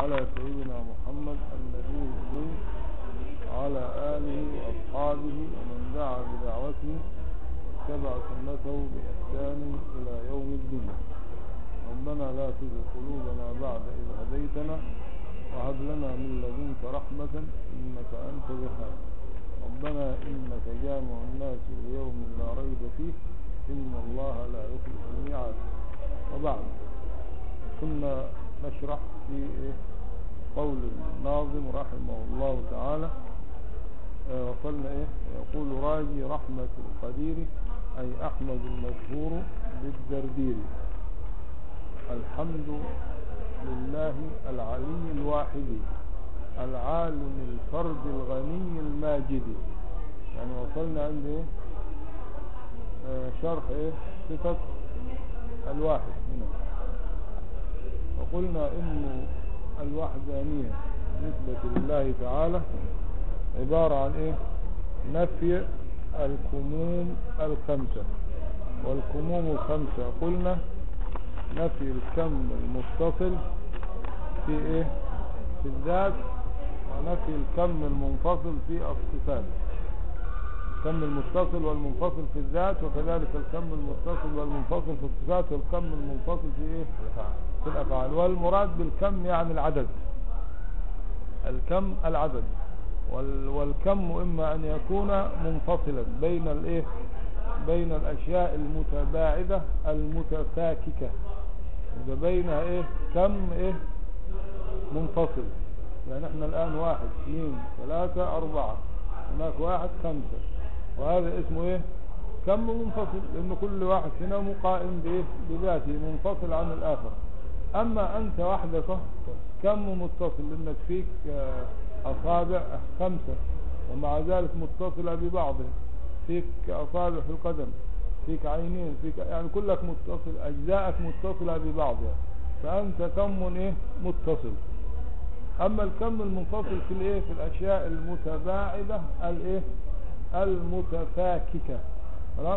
على سيدنا محمد النبي الأمي وعلى آله وأصحابه ومن دعا بدعوته واتبع سنته بإحسان إلى يوم الدين ربنا لا تزغ قلوبنا بعد إذ هديتنا وهب لنا من لدنك رحمة إنك أنت الوهاب ربنا إنك جامع الناس ليوم لا ريب فيه إن الله لا يخلف الميعاد وبعد كنا نشرح في إيه قول الناظم رحمه الله تعالى آه وصلنا إيه يقول راجي رحمة القدير أي أحمد المشهور بالدردير الحمد لله العلي الواحد العالم الفرد الغني الماجد يعني وصلنا عند إيه آه شرح إيه صفة الواحد هنا وقلنا إن الوحدانية بالنسبة لله تعالى عبارة عن إيه نفي الكموم الخمسة والكموم الخمسة قلنا نفي الكم المتصل في إيه في الذات ونفي الكم المنفصل في الصفات الكم المتصل والمنفصل في الذات وكذلك الكم المتصل والمنفصل في الصفات والكم المنفصل في ايه في الافعال والمراد بالكم يعني العدد الكم العدد والكم اما ان يكون منفصلا بين الايه بين الاشياء المتباعدة المتفاككة اذا بينها ايه كم ايه منفصل يعني احنا الان واحد اثنين ثلاثة اربعة هناك واحد خمسة وهذا اسمه ايه كم منفصل لان كل واحد هنا مقائم بايه بذاته منفصل عن الاخر اما انت وحدك كم متصل لانك فيك اصابع خمسة ومع ذلك متصلة ببعضها فيك اصابع في القدم فيك عينين فيك يعني كلك متصل اجزاءك متصلة ببعضها فانت كم ايه متصل اما الكم المنفصل في الايه في الاشياء المتباعدة الايه المتفاككة خلاص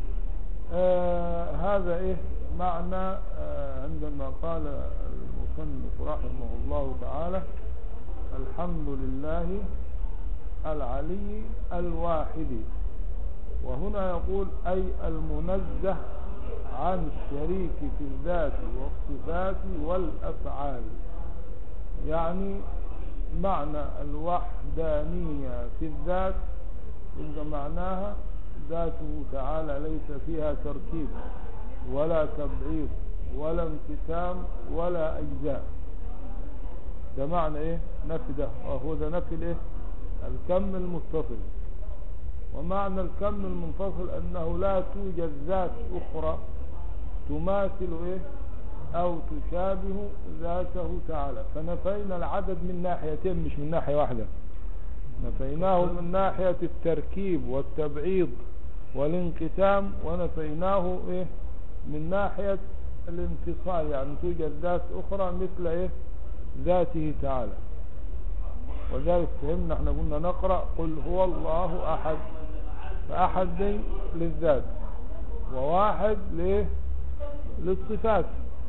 آه هذا ايه معنى آه عندما قال المصنف رحمه الله تعالى الحمد لله العلي الواحد وهنا يقول اي المنزه عن الشريك في الذات والصفات والافعال يعني معنى الوحدانية في الذات إن معناها ذاته تعالى ليس فيها تركيب ولا تبعيض ولا انقسام ولا أجزاء ده معنى ايه نفي ده وهو ده نفي الايه الكم المتصل ومعنى الكم المنفصل انه لا توجد ذات اخرى تماثل ايه او تشابه ذاته تعالى فنفينا العدد من ناحيتين مش من ناحية واحدة نفيناه من ناحية التركيب والتبعيض والانقسام ونفيناه ايه من ناحية الانفصال يعني توجد ذات اخرى مثل ايه ذاته تعالى وذلك فهمنا احنا قلنا نقرأ قل هو الله احد فاحد دي للذات وواحد ليه للصفات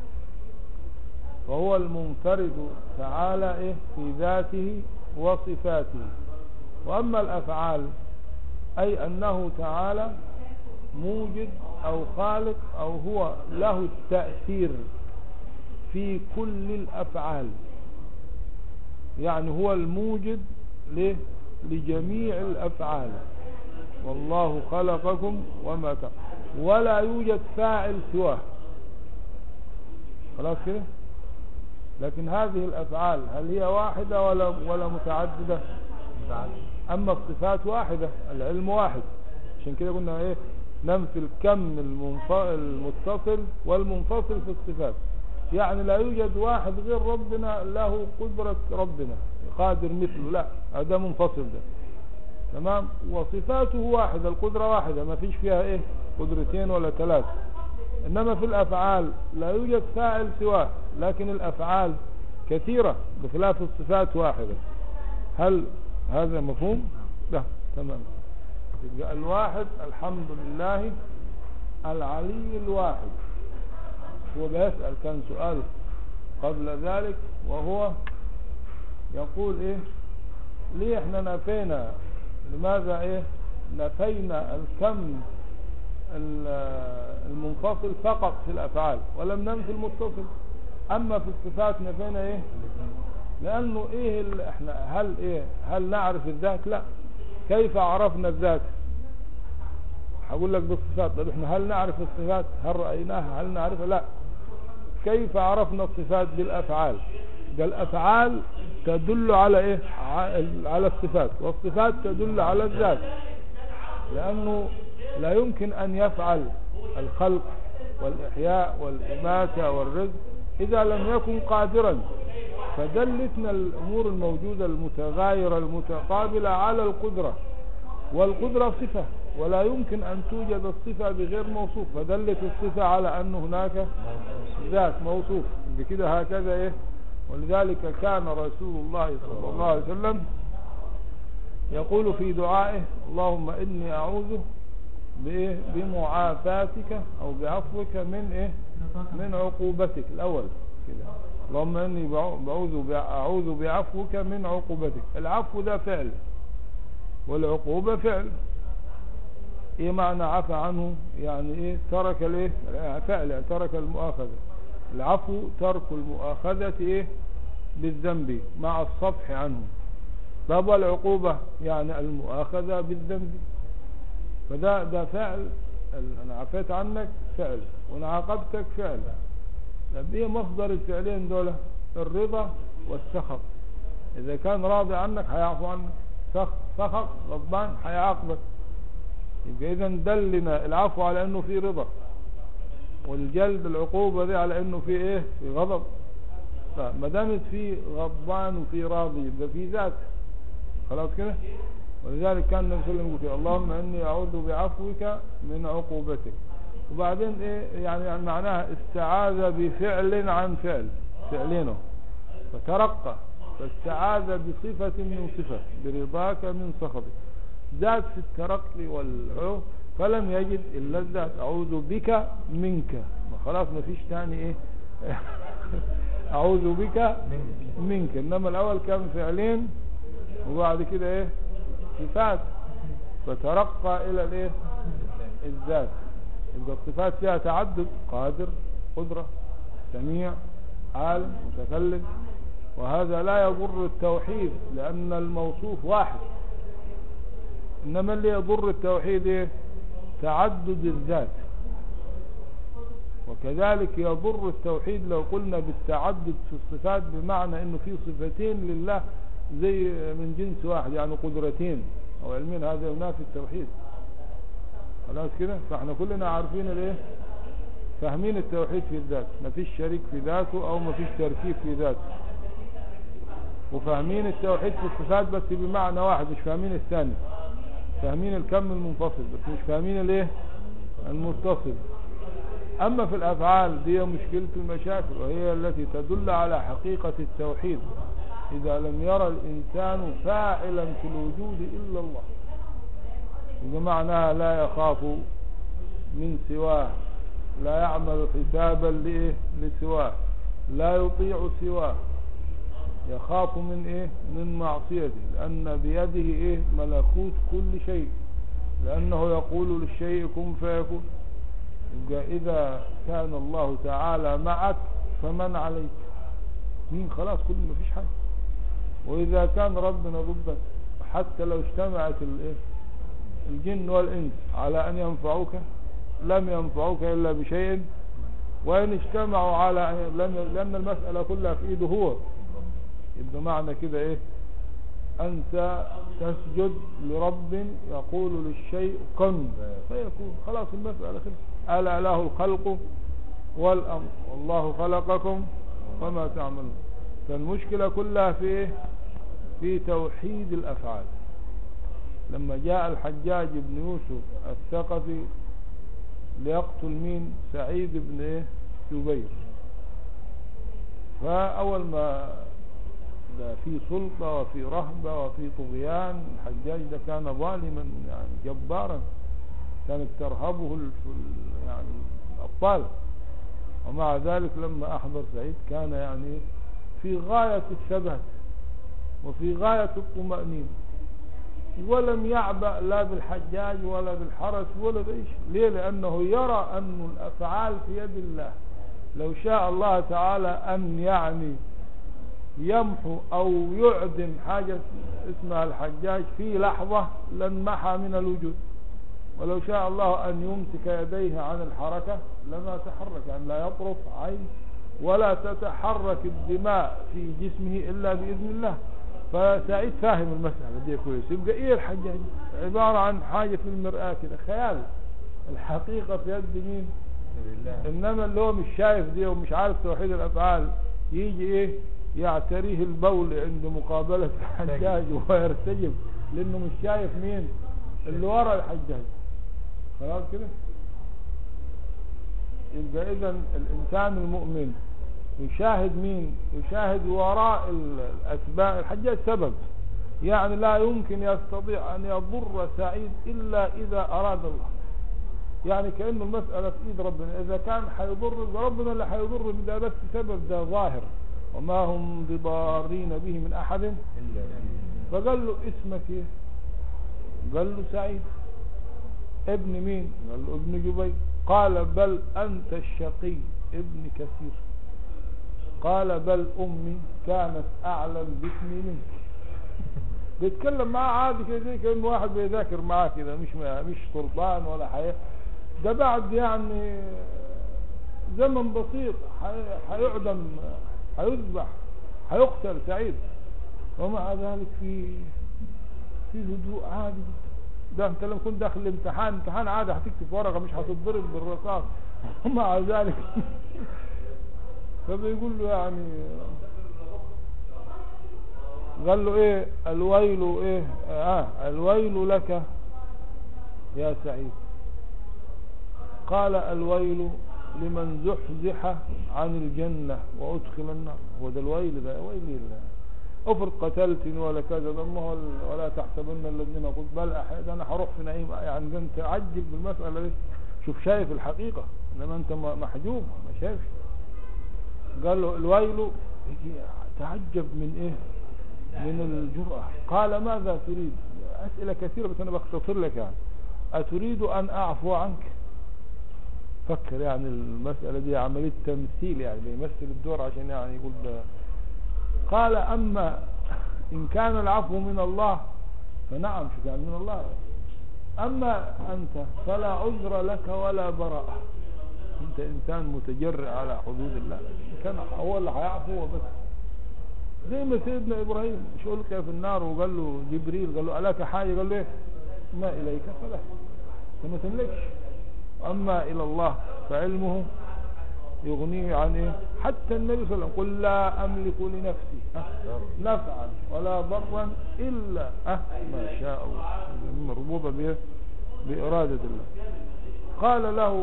فهو المنفرد تعالى إيه في ذاته وصفاته وأما الأفعال أي أنه تعالى موجد أو خالق أو هو له التأثير في كل الأفعال يعني هو الموجد لجميع الأفعال والله خلقكم وما تعملون ولا يوجد فاعل سواه خلاص كده لكن هذه الأفعال هل هي واحدة ولا, ولا متعددة أما الصفات واحدة العلم واحد عشان كده قلنا ايه ننفي الكم المتصل والمنفصل في الصفات يعني لا يوجد واحد غير ربنا له قدرة ربنا قادر مثله لا هذا منفصل ده تمام وصفاته واحدة القدرة واحدة ما فيش فيها ايه قدرتين ولا ثلاث انما في الافعال لا يوجد فاعل سواه لكن الافعال كثيرة بخلاف الصفات واحدة هل هذا مفهوم لا تمام يبقى الواحد الحمد لله العلي الواحد هو بيسأل كان سؤال قبل ذلك وهو يقول ايه ليه احنا نفينا لماذا ايه نفينا الكم ال- المنفصل فقط في الافعال ولم ننفي المتصل اما في الصفات نفينا ايه لانه ايه ال- احنا هل ايه هل نعرف الذات لا كيف عرفنا الذات هقول لك بالصفات طب احنا هل نعرف الصفات هل رأيناها هل نعرفها لا كيف عرفنا الصفات بالافعال ده الافعال تدل على ايه ع- على الصفات والصفات تدل على الذات لانه لا يمكن ان يفعل الخلق والاحياء والاماتة والرزق اذا لم يكن قادرا فدلتنا الامور الموجودة المتغايرة المتقابلة على القدرة والقدرة صفة ولا يمكن ان توجد الصفة بغير موصوف فدلت الصفة على ان هناك ذات موصوف بكده هكذا ايه ولذلك كان رسول الله صلى الله عليه وسلم يقول في دعائه اللهم اني اعوذ بايه بمعافاتك او بعفوك من ايه من عقوبتك الاول كده اللهم اني بعو- بعوذ بع- اعوذ بعفوك من عقوبتك العفو ده فعل والعقوبة فعل ايه معنى عفى عنه يعني ايه ترك الايه فعل ترك المؤاخذة العفو ترك المؤاخذة ايه بالذنب مع الصفح عنه طب والعقوبة يعني المؤاخذة بالذنب فده ده فعل ال- انا عفيت عنك فعل وانا عاقبتك فعل طب ايه مصدر الفعلين دول الرضا والسخط اذا كان راضي عنك هيعفو عنك سخط سخط غضبان هيعاقبك يبقى اذا دلنا العفو على انه في رضا والجلد العقوبة دي على انه في ايه في غضب فما دامت في غضبان وفي راضي يبقى في ذات خلاص كده ولذلك كان النبي صلى الله عليه وسلم يقول فيه، اللهم اني اعوذ بعفوك من عقوبتك وبعدين ايه يعني معناها استعاذ بفعل عن فعل فعلينه فترقى فاستعاذ بصفة من صفة برضاك من سخطك زاد في الترقي والعلو فلم يجد الا الذات اعوذ بك منك ما خلاص ما فيش تاني ايه اعوذ بك منك انما الاول كان فعلين وبعد كده ايه صفات فترقى الى الايه الذات يبقى الصفات فيها تعدد قادر قدرة سميع عالم متكلم وهذا لا يضر التوحيد لأن الموصوف واحد إنما اللي يضر التوحيد إيه؟ تعدد الذات وكذلك يضر التوحيد لو قلنا بالتعدد في الصفات بمعنى انه في صفتين لله زي من جنس واحد يعني قدرتين او علمين هذا ينافي التوحيد خلاص كده فاحنا كلنا عارفين الايه فاهمين التوحيد في الذات ما فيش شريك في ذاته او ما فيش تركيب في ذاته وفاهمين التوحيد في الصفات بس بمعنى واحد مش فاهمين الثاني فاهمين الكم المنفصل بس مش فاهمين الايه المتصل اما في الافعال دي مشكلة المشاكل وهي التي تدل على حقيقة التوحيد اذا لم يرى الانسان فاعلا في الوجود الا الله يبقى معناها لا يخاف من سواه لا يعمل حسابا لإيه لسواه لا يطيع سواه يخاف من ايه من معصيته لان بيده ايه ملكوت كل شيء لانه يقول للشيء كن فيكون يبقى اذا كان الله تعالى معك فمن عليك مين خلاص كل ما فيش حاجه واذا كان ربنا ضدك حتى لو اجتمعت الايه الجن والانس على ان ينفعوك لم ينفعوك الا بشيء وان اجتمعوا على أن- لأن- لان المساله كلها في ايده هو يبقى معنى كده ايه انت تسجد لرب يقول للشيء كن فيكون خلاص المسألة خلص ألا له الخلق والأمر والله خلقكم وما تعملون فالمشكلة كلها في ايه في توحيد الأفعال لما جاء الحجاج بن يوسف الثقفي ليقتل مين سعيد بن ايه جبير فأول ما ده في سلطة وفي رهبة وفي طغيان الحجاج ده كان ظالما يعني جبارا كانت ترهبه الف- يعني الأبطال ومع ذلك لما أحضر سعيد كان يعني في غاية الثبات وفي غاية الطمأنينة ولم يعبأ لا بالحجاج ولا بالحرس ولا بإيش ليه لأنه يرى أن الأفعال في يد الله لو شاء الله تعالى أن يعني يمحو أو يعدم حاجة اسمها الحجاج في لحظة لانمحى من الوجود ولو شاء الله أن يمسك يديه عن الحركة لما تحرك يعني لا يطرف عين ولا تتحرك الدماء في جسمه إلا بإذن الله فسعيد فاهم المسألة دي كويس يبقى إيه الحجاج عبارة عن حاجة في المرآة كده خيال الحقيقة في يد مين إنما اللي هو مش شايف دي ومش عارف توحيد الأفعال يجي إيه يعتريه البول عند مقابلة الحجاج ويرتجف لأنه مش شايف مين اللي ورا الحجاج خلاص كده يبقى إذا الإنسان المؤمن يشاهد مين يشاهد وراء الأسباب الحجاج سبب يعني لا يمكن يستطيع أن يضر سعيد إلا إذا أراد الله يعني كأنه المسألة في إيد ربنا إذا كان حيضر ربنا اللي حيضر ده بس سبب ده ظاهر وما هم بضارين به من أحد فقال له اسمك ايه قال له سعيد ابن مين قال له ابن جبير قال بل أنت الشقي ابن كثير قال بل أمي كانت أعلم باسمي منك بيتكلم معاه عادي كده زي كأنه واحد بيذاكر معاه كده مش مش سلطان ولا حياة ده بعد يعني زمن بسيط هيعدم هيذبح هيقتل سعيد ومع ذلك في في هدوء عادي ده انت لما كنت داخل الامتحان امتحان عادي هتكتب ورقه مش هتتضرب بالرصاص ومع ذلك فبيقول له يعني قال له ايه الويل ايه اه الويل لك يا سعيد قال الويل لمن زحزح عن الجنة وأدخل النار هو ده الويل ده ويل الله افرض قتلتني ولا كذا ده ما هو ولا تحسبن الذين قلت بل أحيانا ده انا هروح في نعيم يعني انت عجب بالمسألة دي شوف شايف الحقيقة انما انت محجوب ما شايفش قال له الويل تعجب من ايه من الجرأة قال ماذا تريد اسئلة كثيرة بس انا بختصر لك يعني اتريد ان اعفو عنك فكر يعني المسألة دي عملية تمثيل يعني بيمثل الدور عشان يعني يقول ده قال أما إن كان العفو من الله فنعم شو كان من الله أما أنت فلا عذر لك ولا براءة أنت إنسان متجرع على حدود الله كان هو اللي هيعفو بس زي ما سيدنا إبراهيم مش ألقي في النار وقال له جبريل قال له ألاك حاجة قال له إيه ما إليك فلا أنت ما تملكش أما إلى الله فعلمه يغنيه عن إيه حتى النبي صلى الله عليه وسلم قل لا أملك لنفسي أه نفعا ولا ضرا إلا أه ما شاء الله مربوطة به بإرادة الله قال له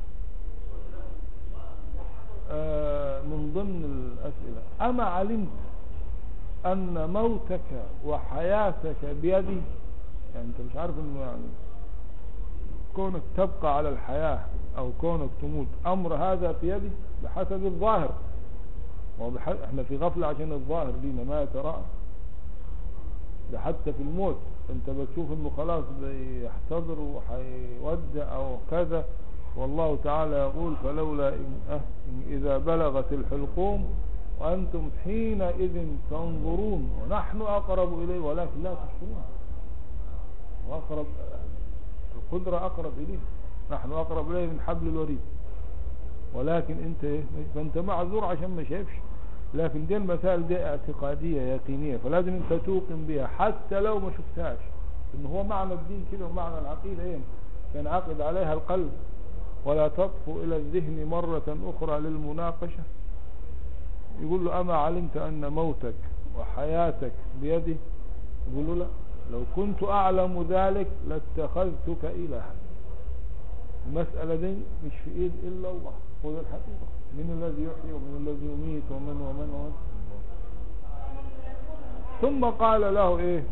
آه من ضمن الأسئلة أما علمت أن موتك وحياتك بيدي يعني أنت مش عارف أنه يعني كونك تبقى على الحياة او كونك تموت امر هذا في يدي بحسب الظاهر وبح... احنا في غفلة عشان الظاهر لينا ما يتراءى ده حتى في الموت انت بتشوف انه خلاص بيحتضر وحيودع او كذا والله تعالى يقول فلولا إن أه إن اذا بلغت الحلقوم وانتم حينئذ تنظرون ونحن اقرب اليه ولكن لا تشكرون واقرب القدرة أقرب إليه نحن أقرب إليه من حبل الوريد ولكن أنت إيه فأنت معذور عشان ما شايفش لكن دي المسائل دي اعتقادية يقينية فلازم أنت توقن بها حتى لو ما شفتهاش إن هو معنى الدين كده ومعنى العقيدة إيه ينعقد عليها القلب ولا تطفو إلى الذهن مرة أخرى للمناقشة يقول له أما علمت أن موتك وحياتك بيدي يقول له لا لو كنت أعلم ذلك لاتخذتك إلها المسألة دي مش في إيد إلا الله هو الحقيقة من الذي يحيي ومن الذي يميت ومن ومن ومن ثم قال له إيه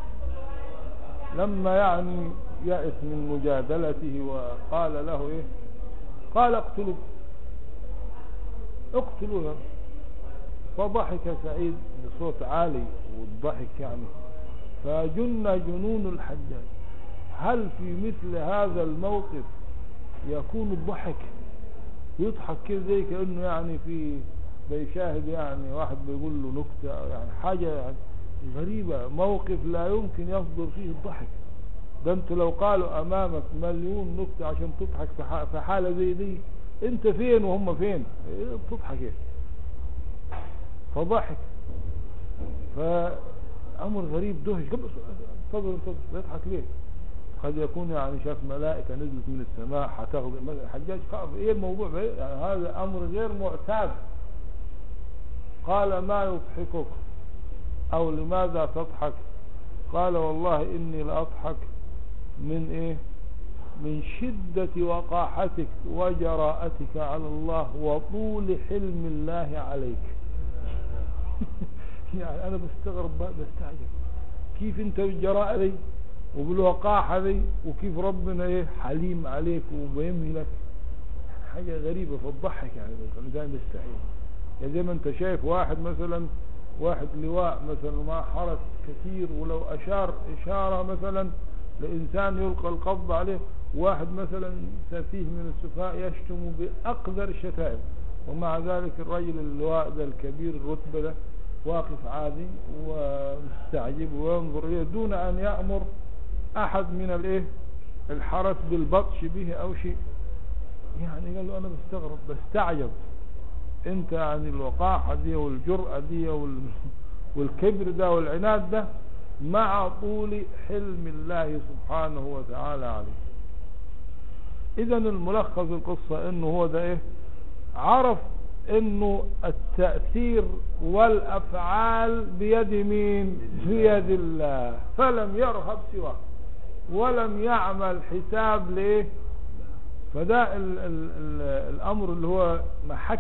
لما يعني يأس من مجادلته وقال له إيه قال اقتلوا اقتلوا فضحك سعيد بصوت عالي والضحك يعني فجن جنون الحجاج هل في مثل هذا الموقف يكون الضحك يضحك كده زي كأنه يعني في بيشاهد يعني واحد بيقول له نكتة أو يعني حاجة يعني غريبة موقف لا يمكن يصدر فيه الضحك ده انت لو قالوا امامك مليون نكتة عشان تضحك في ح- في حالة زي دي انت فين وهم فين ايه بتضحك ايه فضحك فامر غريب دهش قبل انتظر انتظر بيضحك ليه قد يكون يعني شاف ملائكة نزلت من السماء هتاخذ الحجاج خاف ايه الموضوع بإيه؟ يعني هذا امر غير معتاد قال ما يضحكك او لماذا تضحك قال والله اني لاضحك من ايه من شدة وقاحتك وجراءتك على الله وطول حلم الله عليك يعني انا بستغرب بقى، بستعجب كيف انت بالجراءة دي وبالوقاحة دي وكيف ربنا ايه حليم عليك وبيمهلك حاجة غريبة فتضحك يعني الانسان بيستعجب يعني زي ما انت شايف واحد مثلا واحد لواء مثلا ومعه حرس كثير ولو اشار اشارة مثلا لانسان يلقى القبض عليه واحد مثلا سفيه من السفهاء يشتم باقذر الشتائم ومع ذلك الرجل اللواء ده الكبير الرتبة ده واقف عادي ومستعجب وينظر اليه دون ان يأمر احد من الايه الحرس بالبطش به او شيء يعني قال له انا بستغرب بستعجب انت يعني الوقاحة دي والجرأة دي وال... والكبر ده والعناد ده مع طول حلم الله سبحانه وتعالى عليه اذا الملخص القصة انه هو ده ايه عرف انه التأثير والافعال بيد مين بيد الله فلم يرهب سواه ولم يعمل حساب ليه فده ال ال ال الامر اللي هو محك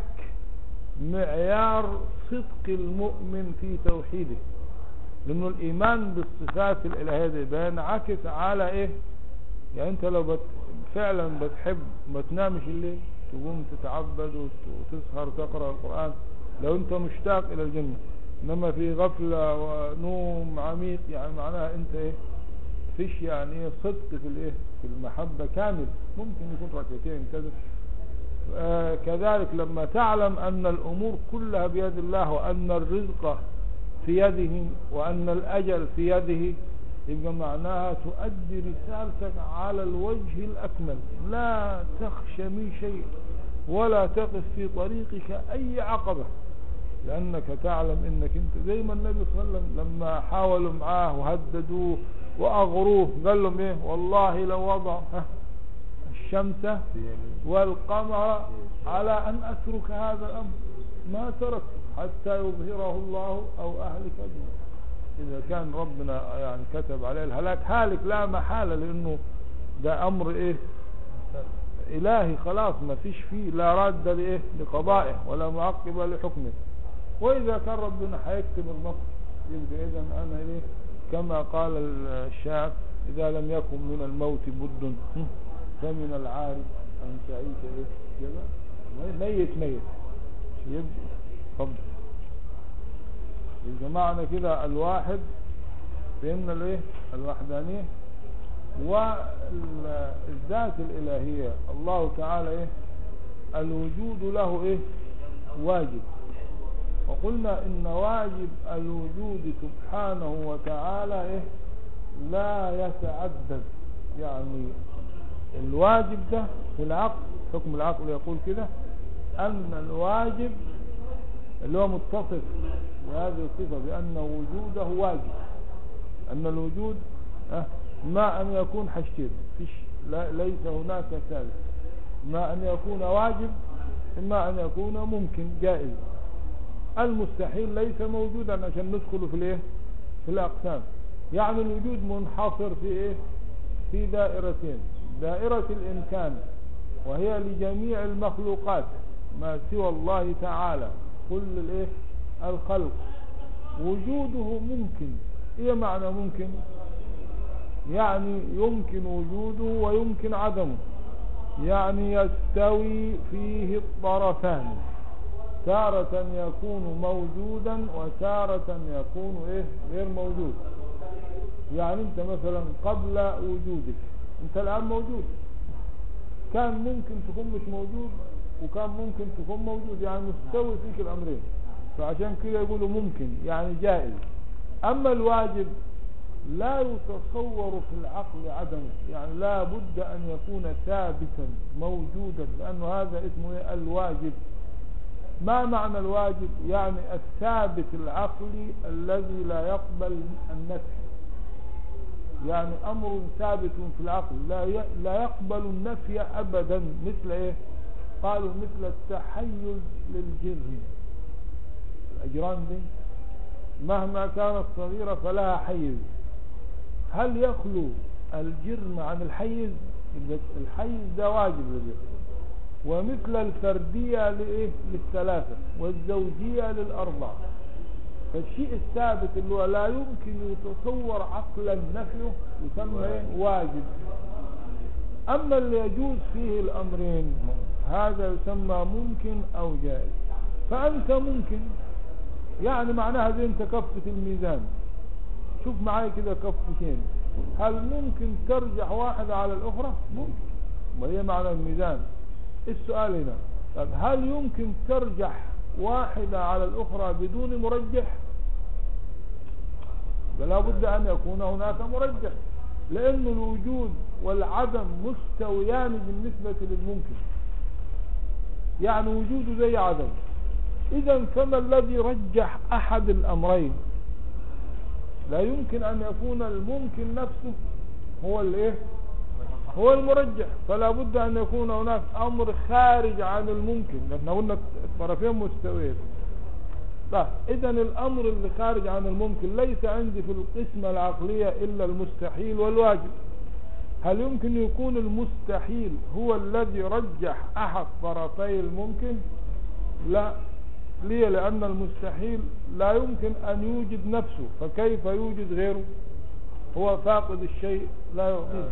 معيار صدق المؤمن في توحيده لانه الايمان بالصفات الالهيه دي بينعكس على ايه يعني انت لو بت فعلا بتحب ما تنامش الليل تقوم تتعبد وت- وتسهر تقرا القران لو انت مشتاق الى الجنه انما في غفله ونوم عميق يعني معناها انت ايه فيش يعني ايه صدق في الايه في المحبه كامل ممكن يكون ركعتين كذا آه، كذلك لما تعلم أن الأمور كلها بيد الله وأن الرزق في يده وأن الأجل في يده يبقى معناها تؤدي رسالتك على الوجه الأكمل لا تخشى من شيء ولا تقف في طريقك أي عقبة لأنك تعلم أنك أنت زي ما النبي صلى الله عليه وسلم لما حاولوا معاه وهددوه وأغروه قال لهم إيه والله لو وضع ها، الشمس والقمر على أن أترك هذا الأمر ما تركت حتى يظهره الله أو أهلك به إذا كان ربنا يعني كتب عليه الهلاك هالك لا محالة لأنه ده أمر إيه إلهي خلاص ما فيش فيه لا راد لإيه لقضائه ولا معقب لحكمه وإذا كان ربنا هيكتب النصر يبقى إذا أنا إيه كما قال الشاعر إذا لم يكن من الموت بد فمن العارف أن تعيش إيه كده ميت ميت يبقى اتفضل يبقى معنى كده الواحد فهمنا الايه الوحدانية والذات الإلهية الله تعالى ايه الوجود له ايه واجب وقلنا ان واجب الوجود سبحانه وتعالى ايه لا يتعدد يعني الواجب ده في العقل حكم العقل يقول كده ان الواجب اللي هو متصف بهذه الصفة بأن وجوده واجب أن الوجود أه ما أن يكون حاجتين فيش لا ليس هناك ثالث ما أن يكون واجب إما أن يكون ممكن جائز المستحيل ليس موجودا عشان ندخل في الايه في الأقسام يعني الوجود منحصر في ايه في دائرتين دائرة الإمكان وهي لجميع المخلوقات ما سوى الله تعالى كل الايه الخلق وجوده ممكن ايه معنى ممكن يعني يمكن وجوده ويمكن عدمه يعني يستوي فيه الطرفان تارة يكون موجودا وتارة يكون ايه غير موجود يعني انت مثلا قبل وجودك انت الان موجود كان ممكن تكون مش موجود وكان ممكن تكون موجود يعني مستوي فيك الامرين فعشان كده يقولوا ممكن يعني جائز اما الواجب لا يتصور في العقل عدمه يعني لا بد ان يكون ثابتا موجودا لانه هذا اسمه إيه؟ الواجب ما معنى الواجب يعني الثابت العقلي الذي لا يقبل النفي يعني امر ثابت في العقل لا ي- لا يقبل النفي ابدا مثل ايه قالوا مثل التحيز للجرم الاجرام دي مهما كانت صغيرة فلها حيز هل يخلو الجرم عن الحيز يبقى الحيز ده واجب للجرم ومثل الفردية لإيه؟ للثلاثة والزوجية للأربعة فالشيء الثابت اللي هو لا يمكن يتصور عقلا نفيه يسمى إيه؟ واجب أما اللي يجوز فيه الأمرين هذا يسمى ممكن أو جائز فأنت ممكن يعني معناها زي انت كفة الميزان شوف معايا كده كفتين هل ممكن ترجح واحدة على الأخرى ممكن ما هي معنى الميزان السؤال هنا طب هل يمكن ترجح واحدة على الأخرى بدون مرجح فلا بد أن يكون هناك مرجح لأن الوجود والعدم مستويان بالنسبة للممكن يعني وجوده زي عدم إذا فما الذي رجح أحد الأمرين لا يمكن أن يكون الممكن نفسه هو الإيه هو المرجح فلا بد أن يكون هناك أمر خارج عن الممكن لأن قلنا الطرفين مستويين طيب إذا الأمر اللي خارج عن الممكن ليس عندي في القسمة العقلية إلا المستحيل والواجب هل يمكن يكون المستحيل هو الذي رجح أحد طرفي الممكن لا ليه لأن المستحيل لا يمكن أن يوجد نفسه فكيف يوجد غيره هو فاقد الشيء لا يعطيه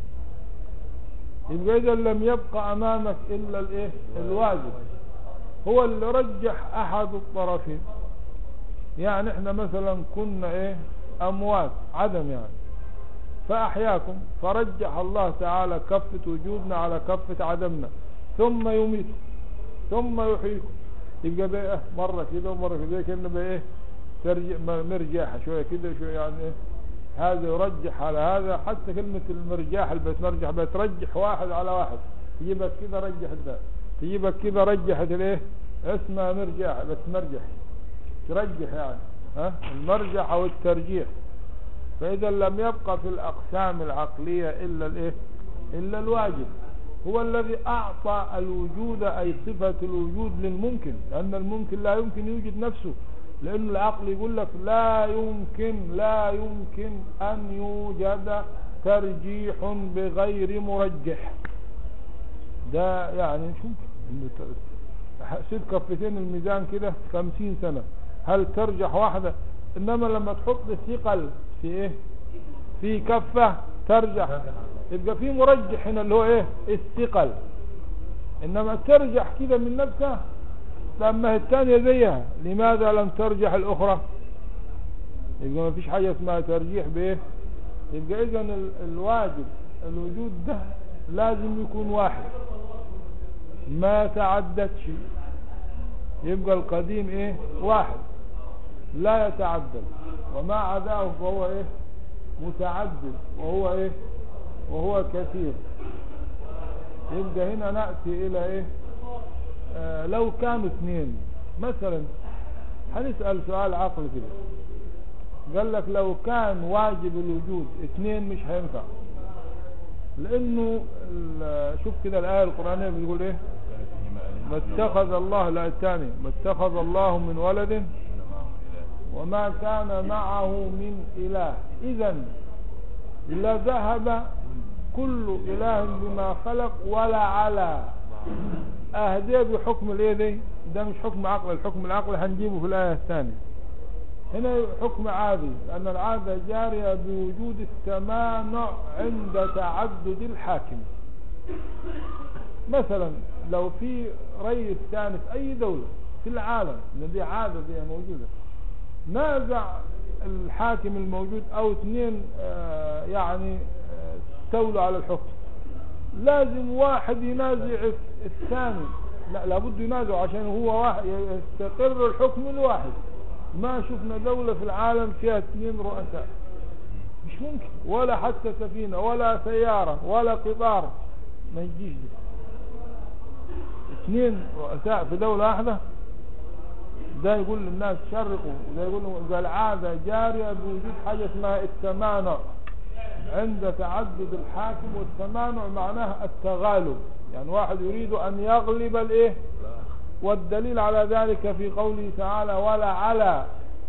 يبقى إذا لم يبقى أمامك إلا الإيه الواجب هو اللي رجح أحد الطرفين يعني احنا مثلا كنا إيه أموات عدم يعني فأحياكم فرجح الله تعالى كفة وجودنا على كفة عدمنا ثم يميت ثم يحييكم يبقى بقى مرة كده ومرة كده كأنه بقى ايه ترجع مرجاحة شوية كده شوية يعني ايه هذا يرجح على هذا حتى كلمة المرجاح اللي بتمرجح بترجح واحد على واحد تجيبك كده رجح ده تجيبك كده رجحت الايه اسمها مرجاح بتمرجح ترجح يعني ها المرجح او الترجيح فاذا لم يبقى في الاقسام العقلية الا الايه الا الواجب هو الذي أعطى الوجود أي صفة الوجود للممكن لأن الممكن لا يمكن يوجد نفسه لأن العقل يقول لك لا يمكن لا يمكن أن يوجد ترجيح بغير مرجح ده يعني شوف سيد كفتين الميزان كده خمسين سنة هل ترجح واحدة إنما لما تحط ثقل في إيه في كفة ترجح يبقى في مرجح هنا اللي هو ايه الثقل انما ترجح كده من نفسها لما هي الثانية زيها لماذا لم ترجح الاخرى يبقى ما فيش حاجة اسمها ترجيح بايه يبقى اذا ال- الواجب الوجود ده لازم يكون واحد ما تعددش يبقى القديم ايه واحد لا يتعدد وما عداه فهو ايه متعدد وهو ايه وهو كثير يبقى هنا نأتي الى ايه آه لو كانوا اثنين مثلا هنسأل سؤال عقل كده قال لك لو كان واجب الوجود اثنين مش هينفع لانه ال- شوف كده الآية القرآنية بتقول ايه ما اتخذ الله لا الثاني ما اتخذ الله من ولد وما كان معه من إله إذا لذهب كل إله بما خلق ولا على أهديه بحكم الايه دي ده مش حكم عقل الحكم العقل هنجيبه في الآية الثانية هنا حكم عادي لأن العادة جارية بوجود التمانع عند تعدد الحاكم مثلا لو في رئيس ثاني في أي دولة في العالم ان دي عادة دي موجودة نازع الحاكم الموجود او اثنين آه، يعني آه، استولوا على الحكم لازم واحد ينازع الثاني لا لابد ينازع عشان هو واحد يستقر الحكم الواحد ما شفنا دولة في العالم فيها اثنين رؤساء مش ممكن ولا حتى سفينة ولا سيارة ولا قطار ما يجيش دي اثنين رؤساء في دولة واحدة ده يقول للناس شرقوا وده يقول لهم ده العادة جارية بوجود حاجة اسمها التمانع عند تعدد الحاكم والتمانع معناه التغالب يعني واحد يريد أن يغلب الايه والدليل على ذلك في قوله تعالى ولا على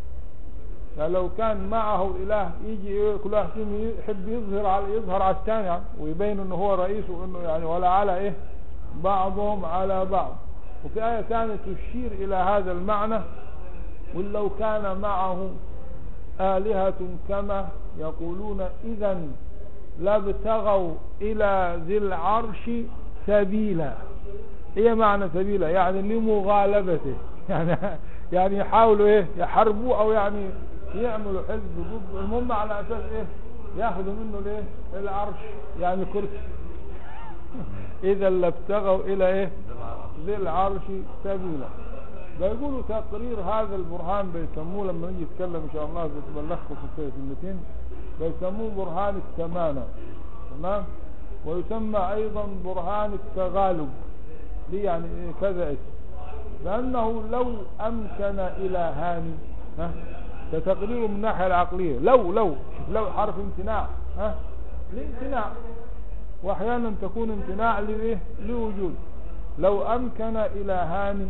فلو كان معه إله يجي كل واحد فيهم يحب يظهر على يظهر على الثاني ويبين انه هو رئيس وانه يعني ولا على ايه بعضهم على بعض وفي آية ثانية تشير إلى هذا المعنى ولو كان معه آلهة كما يقولون إذا لابتغوا إلى ذي العرش سبيلا ايه معنى سبيلا يعني لمغالبته يعني يعني يحاولوا ايه يحاربوا او يعني يعملوا حزب ضد المهم على اساس ايه ياخذوا منه الايه العرش يعني كرسي اذا لابتغوا الى ايه ذي العرش سبيلا بيقولوا تقرير هذا البرهان بيسموه لما نيجي نتكلم ان شاء الله بنلخص في كلمتين بيسموه برهان التمانة تمام ويسمى ايضا برهان التغالب ليه يعني إيه كذا اسم لانه لو امكن الهان ها كتقرير من الناحيه العقليه لو لو شوف لو حرف امتناع ها لامتناع واحيانا تكون امتناع لايه لوجود لو امكن الهان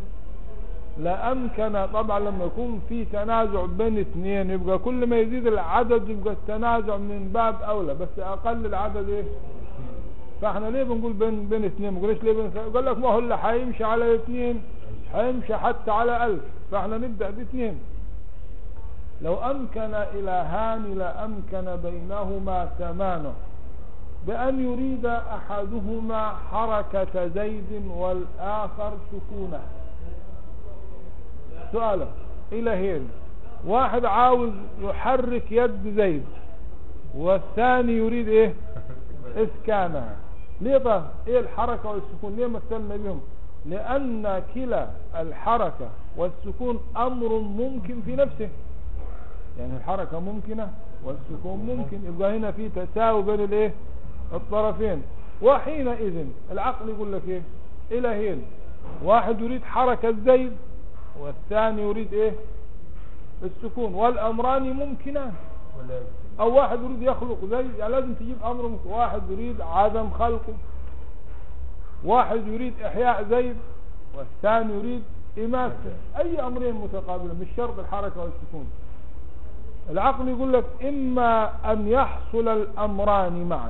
لامكن طبعا لما يكون في تنازع بين اثنين يبقى كل ما يزيد العدد يبقى التنازع من باب اولى بس اقل العدد ايه فاحنا ليه بنقول بين بين اثنين ما بنقولش ليه بين قال لك ما هو اللي هيمشي على اثنين هيمشي حتى على ألف فاحنا نبدأ باثنين لو أمكن إلهان لأمكن بينهما ثمانه بأن يريد أحدهما حركة زيد والآخر سكونه سؤاله إلهين واحد عاوز يحرك يد زيد والثاني يريد ايه اسكانها ليه بقى ايه الحركة والسكون ليه مثلنا بهم لان كلا الحركة والسكون امر ممكن في نفسه يعني الحركة ممكنة والسكون ممكن يبقى هنا في تساوي بين الايه الطرفين وحينئذ العقل يقول لك ايه الهين واحد يريد حركة زيد والثاني يريد ايه السكون والامران ممكنان او واحد يريد يخلق زيد يعني لازم تجيب امر ممكن. واحد يريد عدم خلقه واحد يريد احياء زيد والثاني يريد اماته اي امرين متقابلين مش شرط الحركة والسكون العقل يقول لك اما ان يحصل الامران معا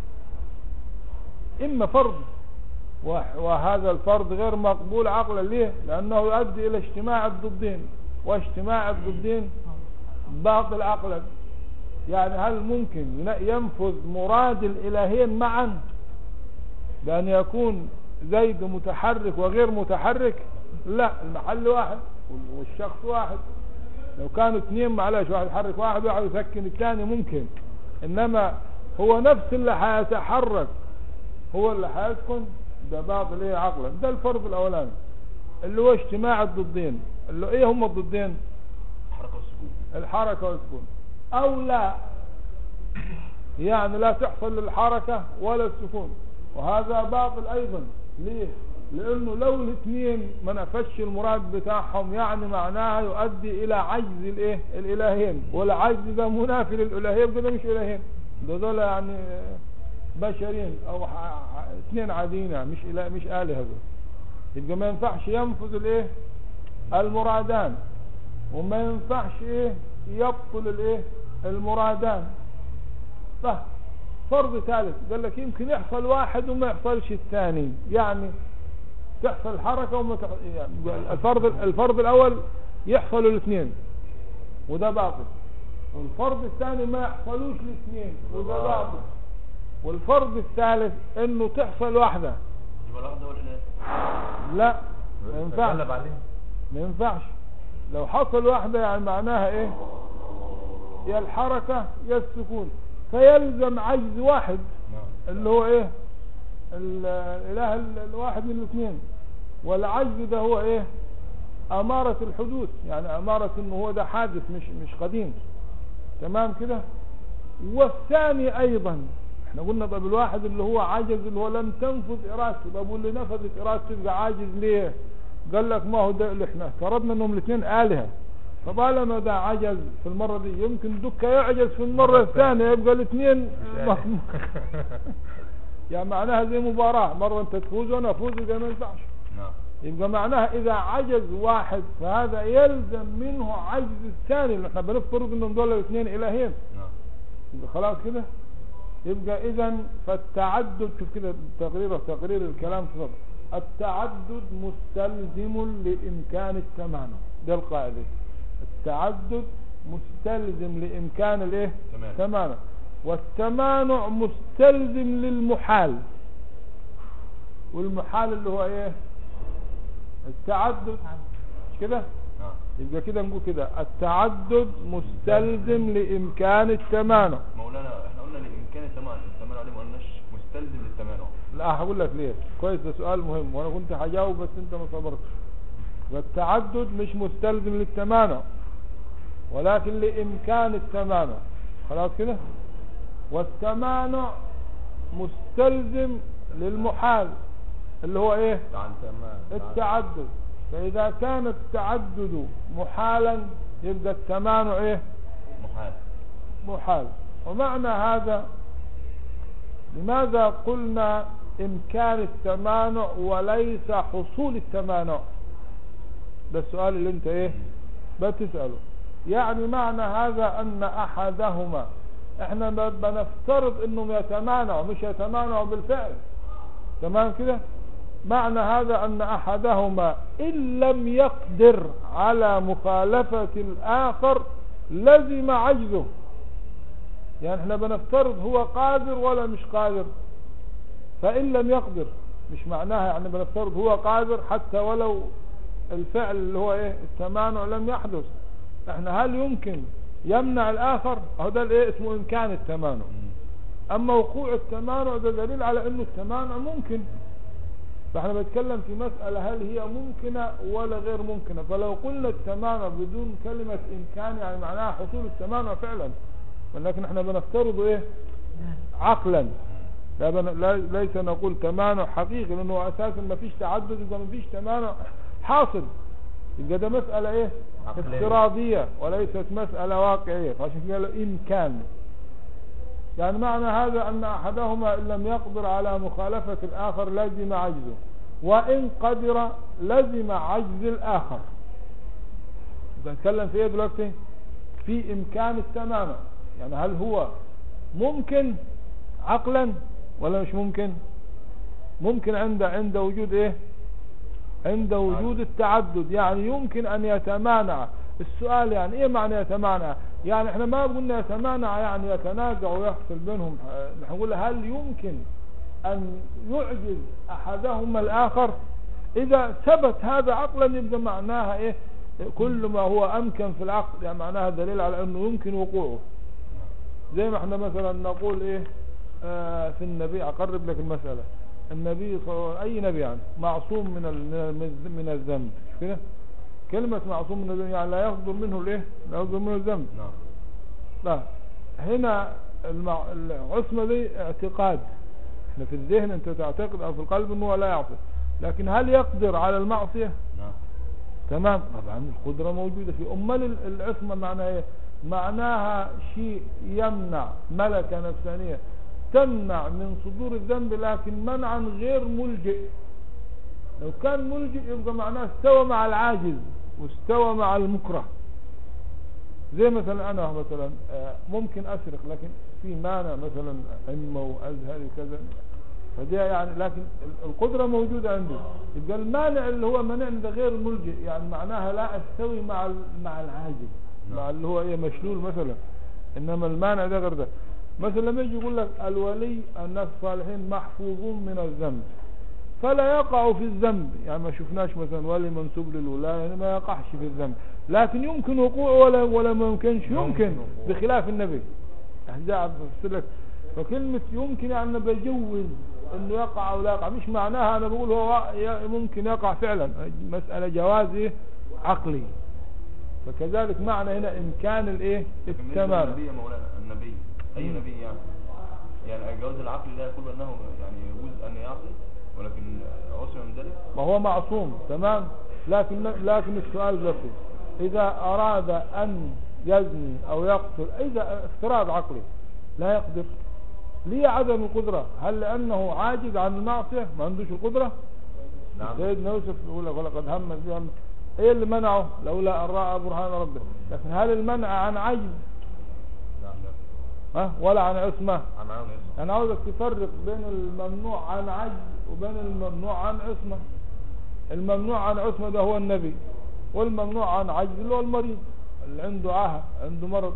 اما فرض وهذا الفرض غير مقبول عقلا ليه لانه يؤدي الى اجتماع الضدين واجتماع الضدين باطل عقلا يعني هل ممكن ينفذ مراد الالهين معا بان يكون زيد متحرك وغير متحرك لا المحل واحد والشخص واحد لو كانوا اثنين معلش واحد يحرك واحد واحد يسكن الثاني ممكن انما هو نفس اللي هيتحرك هو اللي هيسكن ده باطل ايه عقلا ده الفرض الاولاني اللي هو اجتماع الضدين اللي ايه هم الضدين الحركة والسكون الحركة والسكون او لا يعني لا تحصل للحركة ولا السكون وهذا باطل ايضا ليه لانه لو الاثنين ما نفذش المراد بتاعهم يعني معناها يؤدي الى عجز الايه الالهين والعجز ده منافي للالهين ده مش الهين ده دول يعني بشرين او اثنين عاديين يعني مش اله مش الهه دول يبقى ما ينفعش ينفذ الايه المرادان وما ينفعش ايه يبطل الايه المرادان طه فرض ثالث قال لك يمكن يحصل واحد وما يحصلش الثاني يعني تحصل الحركة وما تحصل يعني الفرض الفرض الاول يحصل الاثنين وده باطل والفرض الثاني ما يحصلوش الاثنين وده باطل والفرض الثالث انه تحصل واحدة يبقى الواحد هو الاله لا ما ينفعش تغلب عليه ما ينفعش لو حصل واحدة يعني معناها ايه يا الحركة يا السكون فيلزم عجز واحد نعم اللي هو ايه ال- الاله ال- الواحد من الاثنين والعجز ده هو ايه امارة الحدوث يعني امارة انه هو ده حادث مش مش قديم تمام كده والثاني ايضا احنا قلنا طب الواحد اللي هو عجز اللي هو لم تنفذ ارادته طب واللي نفذت ارادته يبقى عاجز ليه قال لك ما هو ده اللي احنا افترضنا انهم الاثنين الهه فطالما ده عجز في المرة دي يمكن دكة يعجز في المرة الثانية يبقى الاثنين مش عارف. يعني معناها زي مباراة مرة انت تفوز وانا افوز يبقى ما ينفعش نعم يبقى معناها اذا عجز واحد فهذا يلزم منه عجز الثاني اللي احنا بنفترض انهم دول الاثنين الهين نعم يبقى خلاص كده يبقى اذا فالتعدد شوف كده تقرير تقرير الكلام في الفضل. التعدد مستلزم لامكان التمانع ده القاعده التعدد مستلزم لامكان الايه تمام. تمانع والتمانع مستلزم للمحال والمحال اللي هو ايه التعدد مش كده نعم يبقى كده نقول كده التعدد مستلزم لامكان التمانع مولانا احنا قلنا لامكان التمانع التمانع عليه ما قلناش مستلزم للتمانع لا هقول لك ليه كويس ده سؤال مهم وانا كنت هجاوب بس انت ما صبرتش والتعدد مش مستلزم للتمانع ولكن لامكان التمانع خلاص كده والتمانع مستلزم للمحال اللي هو ايه تعال التعدد فاذا كان التعدد محالا يبقى التمانع ايه محال محال ومعنى هذا لماذا قلنا إمكان التمانع وليس حصول التمانع ده السؤال اللي انت ايه بتسأله يعني معنى هذا أن أحدهما احنا ب- بنفترض انهم يتمانعوا مش يتمانعوا بالفعل تمام كده معنى هذا أن أحدهما إن لم يقدر على مخالفة الآخر لزم عجزه يعني احنا بنفترض هو قادر ولا مش قادر فإن لم يقدر مش معناها يعني بنفترض هو قادر حتى ولو الفعل اللي هو ايه التمانع لم يحدث احنا هل يمكن يمنع الآخر اهو ده الايه اسمه إمكان التمانع أما وقوع التمانع ده دليل على أنه التمانع ممكن فاحنا بنتكلم في مسألة هل هي ممكنة ولا غير ممكنة فلو قلنا التمانع بدون كلمة إمكان يعني معناها حصول التمانع فعلا ولكن احنا بنفترض ايه عقلا لا بن... لا ليس نقول تمانع حقيقي لانه اساسا ما فيش تعدد يبقى ما فيش تمانع حاصل يبقى ده مسألة ايه عقلية. افتراضية وليست مسألة واقعية فعشان كده قالوا إمكان يعني معنى هذا أن أحدهما إن لم يقدر على مخالفة الآخر لزم عجزه وإن قدر لزم عجز الآخر بنتكلم في إيه دلوقتي في إمكان التمام يعني هل هو ممكن عقلا ولا مش ممكن ممكن عند عند وجود إيه عند وجود التعدد يعني يمكن أن يتمانع السؤال يعني ايه معنى يتمانع يعني احنا ما قلنا يتمانع يعني يتنازع ويحصل بينهم اه، نحن نقول هل يمكن ان يعجز احدهما الاخر اذا ثبت هذا عقلا يبقى معناها ايه كل ما هو امكن في العقل يعني معناها دليل على انه يمكن وقوعه زي ما احنا مثلا نقول ايه آه في النبي اقرب لك المسألة النبي صلى الله اي نبي يعني معصوم من ال- من من الذنب مش كده كلمة معصوم من الذنب يعني لا يصدر منه الايه لا يصدر منه الذنب نعم لا هنا المع... العصمة دي اعتقاد احنا في الذهن انت تعتقد او في القلب انه لا يعصي لكن هل يقدر على المعصية نعم تمام طبعا القدرة موجودة في امال ال- العصمة معناها ايه معناها شيء يمنع ملكة نفسانية تمنع من صدور الذنب لكن منعا غير ملجئ لو كان ملجئ يبقى معناه استوى مع العاجز واستوى مع المكره زي مثلا انا مثلا آه، ممكن اسرق لكن في مانع مثلا عمه وازهر وكذا فدي يعني لكن ال- القدرة موجودة عندي يبقى المانع اللي هو منعني ده غير ملجئ يعني معناها لا استوي مع ال- مع العاجز مع اللي هو ايه مشلول مثلا انما المانع ده غير ده مثلا لما يجي يقول لك الولي الناس الصالحين محفوظون من الذنب فلا يقع في الذنب يعني ما شفناش مثلا ولي منسوب للولاية يعني ما يقعش في الذنب لكن يمكن وقوعه ولا ولا ما يمكنش ممكن يمكن وقوعه. بخلاف النبي أهداء بفسر لك فكلمة يمكن يعني أنا بجوز انه يقع او لا يقع مش معناها انا بقول هو ي- ممكن يقع فعلا مسألة جواز إيه؟ عقلي فكذلك معنى هنا امكان الايه بالنسبة التمام للنبي يا مولانا النبي أي مم. نبي يعني يعني الجواز العقلي لا يقول أنه يعني يجوز أن يعصي ولكن عصم من ذلك ما هو معصوم تمام لكن لكن السؤال بسيط إذا أراد أن يزني أو يقتل إذا افتراض عقلي لا يقدر ليه عدم القدرة هل لأنه عاجز عن المعصية ما عندوش القدرة نعم سيدنا يوسف يقول لك ولقد همت بها ايه اللي منعه لولا ان راى برهان ربه لكن هل المنع عن عجز نعم لا. ها ولا عن عصمه عن عام انا عاوزك تفرق بين الممنوع عن عجز وبين الممنوع عن عصمه الممنوع عن عصمه ده هو النبي والممنوع عن عجز اللي هو المريض اللي عنده عاهه عنده مرض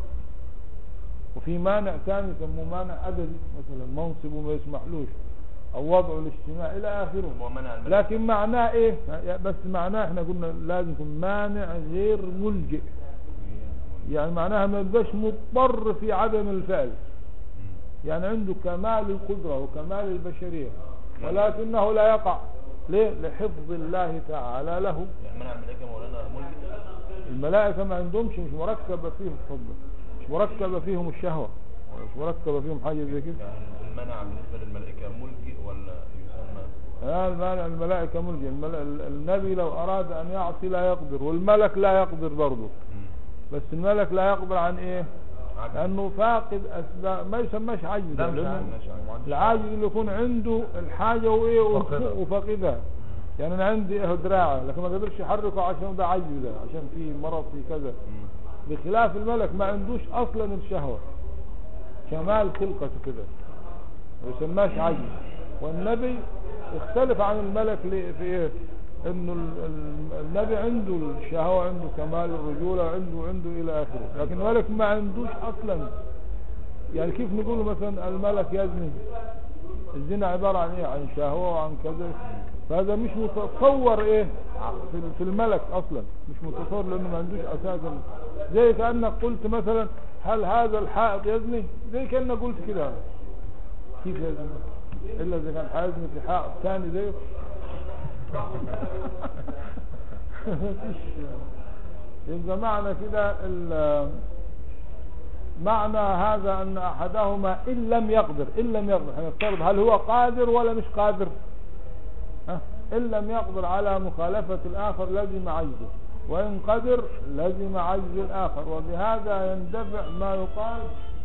وفي مانع ثاني يسموه مانع عددي مثلا منصب وما يسمحلوش او وضعه الاجتماعي الى اخره هو منع الملك لكن معناه ايه بس معناه احنا قلنا لازم يكون مانع غير ملجئ يعني معناها ما يبقاش مضطر في عدم الفعل يعني عنده كمال القدرة وكمال البشرية ولكنه لا يقع ليه لحفظ الله تعالى له يعني منع الملائكة مولانا ملك الملائكة ما عندهمش مش مركبة فيهم تفضل مش مركبة فيهم الشهوة مش مركبة فيهم حاجة زي كده يعني المنع بالنسبة للملائكة ملجئ ولا يسمى آه، المال- الملائكة ملجئ المل- ال- النبي لو أراد أن يعصي لا يقدر والملك لا يقدر برضه مم. بس الملك لا يقدر عن ايه عجز. لانه فاقد اسباب ما يسماش عجز ده مش لأنه عجز، مش عجز. العاجز اللي يكون عنده الحاجة وايه وف- فاقدها. وفاقدها يعني انا عندي ايه دراعه لكن ما قدرش يحركه عشان ده عجز ده عشان في مرض في كذا مم. بخلاف الملك ما عندوش اصلا الشهوة كمال خلقته كده ما يسماش عجز والنبي اختلف عن الملك ليه- في ايه انه ال- ال- النبي عنده الشهوة عنده كمال الرجولة عنده عنده الى اخره لكن الملك ما عندوش اصلا يعني كيف نقول مثلا الملك يزني الزنا عبارة عن ايه عن شهوة وعن كذا فهذا مش متصور ايه في ال- في الملك اصلا مش متصور لانه ما عندوش اساسا زي كأنك قلت مثلا هل هذا الحائط يزني زي كأنك قلت كده كيف يزني الا اذا كان حيزني في حائط ثاني زيه مفيش. يبقى معنى كده ال- معنى هذا ان احدهما ان لم يقدر ان لم يقدر هنفترض هل هو قادر ولا مش قادر ها؟ ان لم يقدر على مخالفة الاخر لزم عجزه وان قدر لزم عجز الاخر وبهذا يندفع ما يقال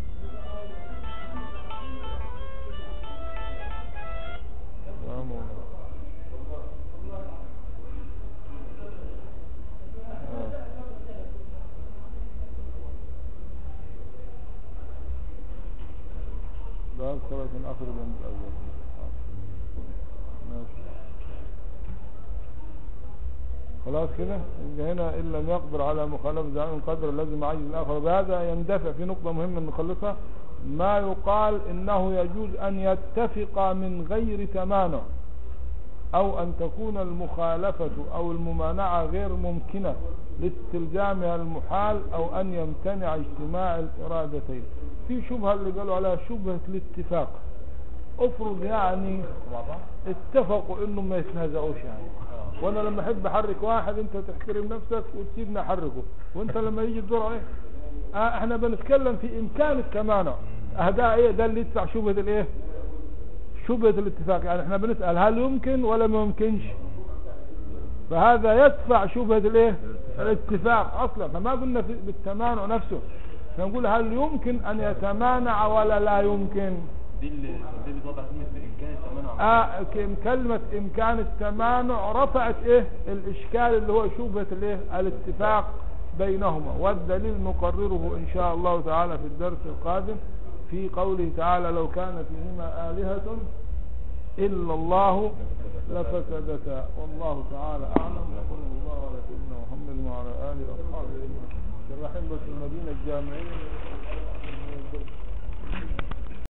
يا مولانا. آه. ده خلاص نأخذ من الأول ماشي خلاص كده يبقى هنا إن لم يقدر على مخالفة زعيم قدر لازم عجز الآخر بهذا يندفع في نقطة مهمة نخلصها ما يقال إنه يجوز أن يتفق من غير تمانع أو أن تكون المخالفة أو الممانعة غير ممكنة لاستلزامها المحال أو أن يمتنع اجتماع الإرادتين في شبهة اللي قالوا عليها شبهة الاتفاق افرض يعني مع بعض اتفقوا انهم ما يتنازعوش يعني آه. وانا لما احب احرك واحد انت تحترم نفسك وتسيبني احركه وانت لما يجي الدور ايه اه احنا بنتكلم في امكان التمانع اه ده ايه ده اللي يدفع شبهة الايه شبهة الاتفاق يعني احنا بنسأل هل يمكن ولا ما يمكنش فهذا يدفع شبهة الايه الاتفاق اصلا فما قلنا في بالتمانع نفسه فنقول هل يمكن ان يتمانع ولا لا يمكن دي اللي دي اللي توضح كلمة بإمكان التمنع آه ك- كلمة إمكان التمانع رفعت إيه الإشكال اللي هو شبهة الإيه الاتفاق بينهما والدليل نقرره إن شاء الله تعالى في الدرس القادم في قوله تعالى لو كان فيهما آلهة إلا الله لفسدتا والله تعالى أعلم وصلى الله على سيدنا محمد وعلى آله وأصحابه أجمعين الرحيم بس المدينة الجامعية